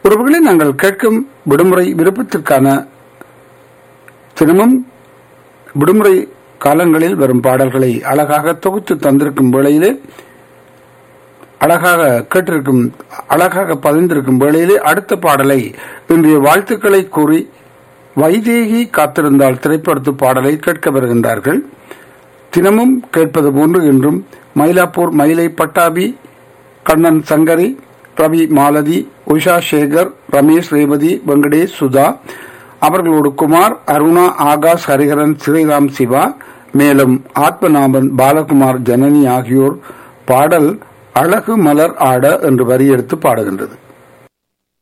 உறவுகளை நாங்கள் கேட்கும் விடுமுறை விருப்பத்திற்கான தினமும் விடுமுறை காலங்களில் வரும் பாடல்களை அழகாக தொகுத்து தந்திருக்கும் வேளையிலே அழகாக கேட்டிருக்கும் அழகாக பதிந்திருக்கும் வேளையிலே அடுத்த பாடலை இன்றைய வாழ்த்துக்களை கூறி வைதேகி காத்திருந்தால் திரைப்படத்து பாடலை கேட்க வருகின்றார்கள் தினமும் கேட்பது போன்று என்றும் மயிலாப்பூர் மயிலை பட்டாபி கண்ணன் சங்கரி ரவி மாலதி உஷா சேகர் ரமேஷ் ரேவதி வெங்கடேஷ் சுதா அவர்களோடு குமார் அருணா ஆகாஷ் ஹரிஹரன் ஸ்ரீராம் சிவா மேலும் ஆத்மநாபன் பாலகுமார் ஜனனி ஆகியோர் பாடல் அழகு மலர் ஆட என்று வரியெடுத்து பாடுகின்றது